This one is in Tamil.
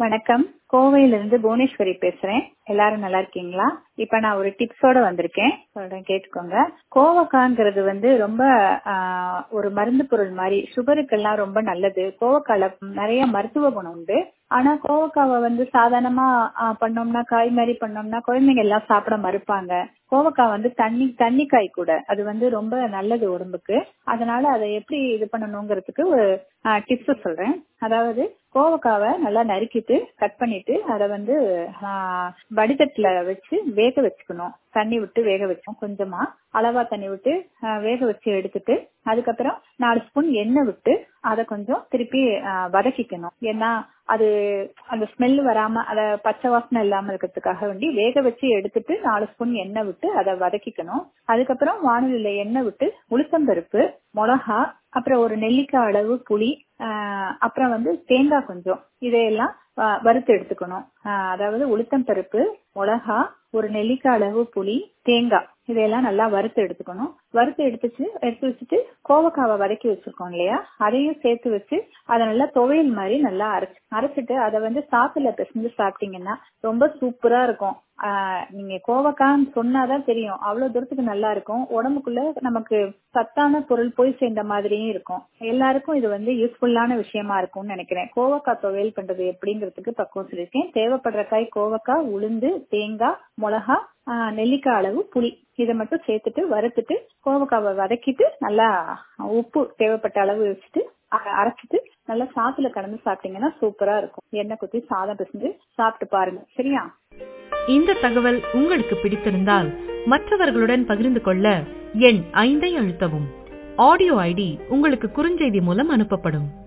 வணக்கம் கோவையிலிருந்து புவனேஸ்வரி பேசுறேன் எல்லாரும் நல்லா இருக்கீங்களா இப்ப நான் ஒரு டிப்ஸோட வந்திருக்கேன் சொல்றேன் கேட்டுக்கோங்க கோவக்காங்கிறது வந்து ரொம்ப ஆஹ், ஒரு மருந்து பொருள் மாதிரி சுகருக்கெல்லாம் ரொம்ப நல்லது கோவக்கால நிறைய மருத்துவ குணம் உண்டு ஆனா கோவக்காவை வந்து சாதாரணமா ஆஹ், பண்ணோம்னா காய் மாதிரி பண்ணோம்னா குழந்தைங்க எல்லாம் சாப்பிட மறுப்பாங்க கோவக்காய் வந்து தண்ணி தண்ணி காய் கூட அது வந்து ரொம்ப நல்லது உடம்புக்கு அதனால அதை எப்படி இது பண்ணணுங்கிறதுக்கு ஒரு டிப்ஸ் சொல்றேன் அதாவது கோவக்காவை நல்லா நறுக்கிட்டு கட் பண்ணிட்டு அதை வந்து ஆஹ், வடிதட்டுல வச்சு வேக வச்சுக்கணும் தண்ணி விட்டு வேக வச்சோம் கொஞ்சமா அளவா தண்ணி விட்டு ஆஹ், வேக வச்சு எடுத்துட்டு அதுக்கப்புறம் நாலு ஸ்பூன் எண்ணெய் விட்டு அதை கொஞ்சம் திருப்பி ஆஹ், வதக்கிக்கணும் ஏன்னா அது அந்த ஸ்மெல் வராம அத பச்சை வாசனை இல்லாம இருக்கிறதுக்காக வேண்டி வேக வச்சு எடுத்துட்டு நாலு ஸ்பூன் எண்ணெய் விட்டு அதை வதக்கிக்கணும் அதுக்கப்புறம் வானொலியில எண்ணெய் விட்டு உளுத்தம்பருப்பு மிளகா அப்புறம் ஒரு நெல்லிக்காய் அளவு புளி ஆஹ் அப்புறம் வந்து தேங்காய் கொஞ்சம் இதையெல்லாம் ஆஹ் வறுத்து எடுத்துக்கணும் ஆஹ் அதாவது உளுத்தம் பருப்பு மிளகா ஒரு நெல்லிக்காய் அளவு புளி தேங்காய் இதையெல்லாம் நல்லா வறுத்து எடுத்துக்கணும் வறுத்து எடுத்துச்சு எடுத்து வச்சுட்டு கோவக்காவை வதக்கி வச்சிருக்கோம் இல்லையா அதையும் சேர்த்து வச்சு அதை நல்லா துவையல் மாதிரி நல்லா அரைச்சு அரைச்சிட்டு அதை வந்து சாத்துல பிசைஞ்சு சாப்பிட்டீங்கன்னா ரொம்ப சூப்பரா இருக்கும் ஆஹ் நீங்க கோவக்கான்னு சொன்னாதான் தெரியும் அவ்வளவு தூரத்துக்கு நல்லா இருக்கும் உடம்புக்குள்ள நமக்கு சத்தான பொருள் போய் சேர்ந்த மாதிரியும் இருக்கும் எல்லாருக்கும் இது வந்து யூஸ்ஃபுல்லான விஷயமா இருக்கும்னு நினைக்கிறேன் கோவக்காய் துவையல் பண்றது எப்படிங்கிறதுக்கு பக்குவம் சொல்லியிருக்கேன் தேவைப்படுற காய் கோவக்காய் உளுந்து தேங்காய் மிளகா ஆஹ் நெல்லிக்காய் அளவு புளி இதை மட்டும் சேர்த்துட்டு வறுத்துட்டு கோவக்காவை வதக்கிட்டு நல்லா உப்பு தேவைப்பட்ட அளவு வச்சுட்டு அ- அரைச்சிட்டு நல்லா சாத்துல கலந்து சாப்பிட்டீங்கன்னா சூப்பரா இருக்கும் எண்ணெய் குத்தி சாதம் பிசைஞ்சு சாப்பிட்டு பாருங்க சரியா இந்த தகவல் உங்களுக்கு பிடித்திருந்தால் மற்றவர்களுடன் பகிர்ந்து கொள்ள எண் ஐந்தை அழுத்தவும் ஆடியோ ஐடி உங்களுக்கு குறுஞ்செய்தி மூலம் அனுப்பப்படும்